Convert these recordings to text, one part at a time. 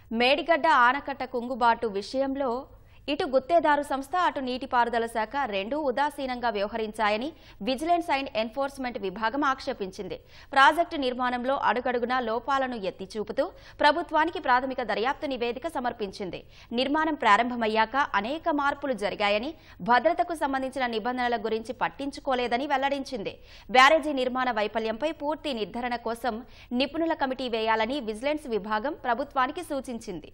మేడిగడ్డ ఆనకట్ట కుంగుబాటు విషయంలో ఇటు గుత్తేదారు సంస్థ అటు నీటిపారుదల శాఖ రెండూ ఉదాసీనంగా వ్యవహరించాయని విజిలెన్స్ అండ్ ఎన్ఫోర్స్మెంట్ విభాగం ఆక్షేపించింది ప్రాజెక్టు నిర్మాణంలో అడుగడుగునా లోపాలను ఎత్తి చూపుతూ ప్రభుత్వానికి ప్రాథమిక దర్యాప్తు నివేదిక సమర్పించింది నిర్మాణం ప్రారంభమయ్యాక అనేక మార్పులు జరిగాయని భద్రతకు సంబంధించిన నిబంధనల గురించి పట్టించుకోలేదని వెల్లడించింది బ్యారేజీ నిర్మాణ వైఫల్యంపై పూర్తి నిర్ధారణ కోసం నిపుణుల కమిటీ వేయాలని విజిలెన్స్ విభాగం ప్రభుత్వానికి సూచించింది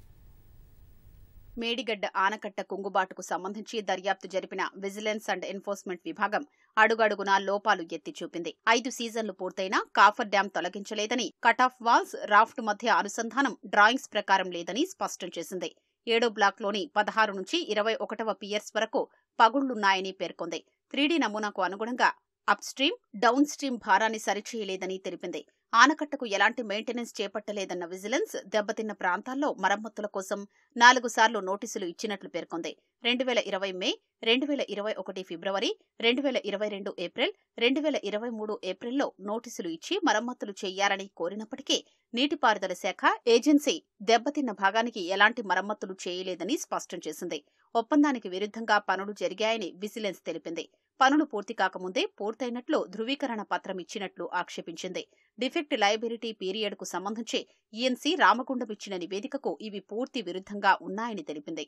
మేడిగడ్డ ఆనకట్ట కుంగుబాటుకు సంబంధించి దర్యాప్తు జరిపిన విజిలెన్స్ అండ్ ఎన్ఫోర్స్మెంట్ విభాగం అడుగడుగునా లోపాలు ఎత్తి చూపింది ఐదు సీజన్లు పూర్తయినా కాఫర్ డ్యాం తొలగించలేదని కటాఫ్ వాల్స్ రాఫ్ట్ మధ్య అనుసంధానం డ్రాయింగ్స్ ప్రకారం లేదని స్పష్టం చేసింది ఏడో బ్లాక్లోని పదహారు నుంచి ఇరవై ఒకటవ పియర్స్ వరకు పగుళ్లున్నాయని పేర్కొంది త్రీడీ నమూనాకు అనుగుణంగా అప్ స్ట్రీమ్ డౌన్ స్ట్రీమ్ భారాన్ని సరిచేయలేదని తెలిపింది ఆనకట్టకు ఎలాంటి మెయింటెనెన్స్ చేపట్టలేదన్న విజిలెన్స్ దెబ్బతిన్న ప్రాంతాల్లో మరమ్మతుల కోసం నాలుగు సార్లు నోటీసులు ఇచ్చినట్లు పేర్కొంది రెండు వేల ఇరవై మే రెండు వేల ఇరవై ఒకటి ఫిబ్రవరి రెండు వేల ఇరవై రెండు ఏప్రిల్ రెండు వేల ఇరవై మూడు ఏప్రిల్లో నోటీసులు ఇచ్చి మరమ్మతులు చేయాలని కోరినప్పటికీ నీటిపారుదల శాఖ ఏజెన్సీ దెబ్బతిన్న భాగానికి ఎలాంటి మరమ్మతులు చేయలేదని స్పష్టం చేసింది ఒప్పందానికి విరుద్ధంగా పనులు జరిగాయని విజిలెన్స్ తెలిపింది పనులు పూర్తి కాకముందే పూర్తయినట్లు ధృవీకరణ పత్రం ఇచ్చినట్లు ఆక్షేపించింది డిఫెక్ట్ లయబిలిటీ పీరియడ్కు సంబంధించి ఈఎన్సీ రామగుండం ఇచ్చిన నివేదికకు ఇవి పూర్తి విరుద్ధంగా ఉన్నాయని తెలిపింది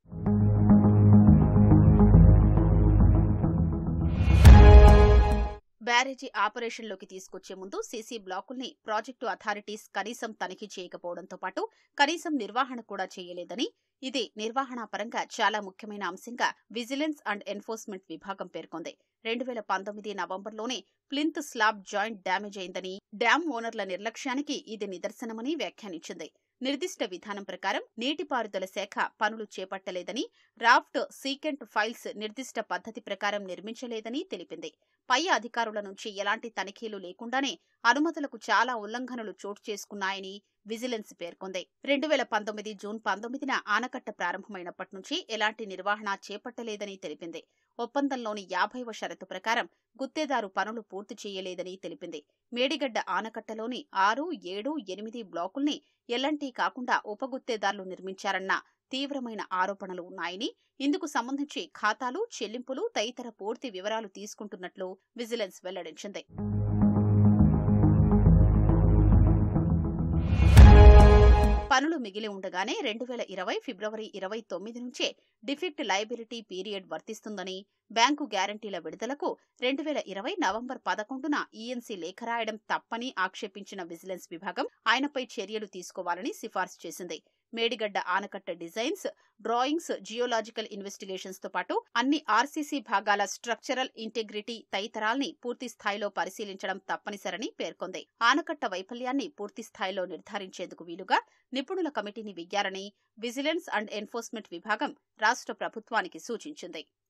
బ్యారేజీ ఆపరేషన్లోకి తీసుకొచ్చే ముందు సీసీ బ్లాకుల్ని ప్రాజెక్టు అథారిటీస్ కనీసం తనిఖీ చేయకపోవడంతో పాటు కనీసం నిర్వహణ కూడా చేయలేదని ఇది నిర్వహణ పరంగా చాలా ముఖ్యమైన అంశంగా విజిలెన్స్ అండ్ ఎన్ఫోర్స్మెంట్ విభాగం పేర్కొంది రెండు వేల పంతొమ్మిది నవంబర్లోనే ప్లింత్ స్లాబ్ జాయింట్ డ్యామేజ్ అయిందని డ్యాం ఓనర్ల నిర్లక్ష్యానికి ఇది నిదర్శనమని వ్యాఖ్యానించింది నిర్దిష్ట విధానం ప్రకారం నీటిపారుదల శాఖ పనులు చేపట్టలేదని రాఫ్ట్ సీకెంట్ ఫైల్స్ నిర్దిష్ట పద్ధతి ప్రకారం నిర్మించలేదని తెలిపింది పై అధికారుల నుంచి ఎలాంటి తనిఖీలు లేకుండానే అనుమతులకు చాలా ఉల్లంఘనలు చోటు చేసుకున్నాయని విజిలెన్స్ పేర్కొంది రెండు వేల పంతొమ్మిది జూన్ పంతొమ్మిదిన ఆనకట్ట ప్రారంభమైనప్పటి నుంచి ఎలాంటి నిర్వహణ చేపట్టలేదని తెలిపింది ఒప్పందంలోని యాభైవ షరతు ప్రకారం గుత్తేదారు పనులు పూర్తి చేయలేదని తెలిపింది మేడిగడ్డ ఆనకట్టలోని ఆరు ఏడు ఎనిమిది బ్లాకుల్ని ఎల్లంటీ కాకుండా ఉపగుత్తేదారులు నిర్మించారన్న తీవ్రమైన ఆరోపణలు ఉన్నాయని ఇందుకు సంబంధించి ఖాతాలు చెల్లింపులు తదితర పూర్తి వివరాలు తీసుకుంటున్నట్లు విజిలెన్స్ వెల్లడించింది పనులు మిగిలి ఉండగానే రెండు వేల ఇరవై ఫిబ్రవరి ఇరవై తొమ్మిది నుంచే డిఫెక్ట్ లయబిలిటీ పీరియడ్ వర్తిస్తుందని బ్యాంకు గ్యారంటీల విడుదలకు రెండు వేల ఇరవై నవంబర్ పదకొండున ఈఎన్సీ లేఖ రాయడం తప్పని ఆక్షేపించిన విజిలెన్స్ విభాగం ఆయనపై చర్యలు తీసుకోవాలని సిఫార్సు చేసింది మేడిగడ్డ ఆనకట్ట డిజైన్స్ డ్రాయింగ్స్ జియోలాజికల్ ఇన్వెస్టిగేషన్స్ తో పాటు అన్ని ఆర్సీసీ భాగాల స్ట్రక్చరల్ ఇంటెగ్రిటీ తదితరాల్ని పూర్తి స్థాయిలో పరిశీలించడం తప్పనిసరని పేర్కొంది ఆనకట్ట వైఫల్యాన్ని పూర్తి స్థాయిలో నిర్ధారించేందుకు వీలుగా నిపుణుల కమిటీని వెయ్యాలని విజిలెన్స్ అండ్ ఎన్ఫోర్స్మెంట్ విభాగం రాష్ట్ర ప్రభుత్వానికి సూచించింది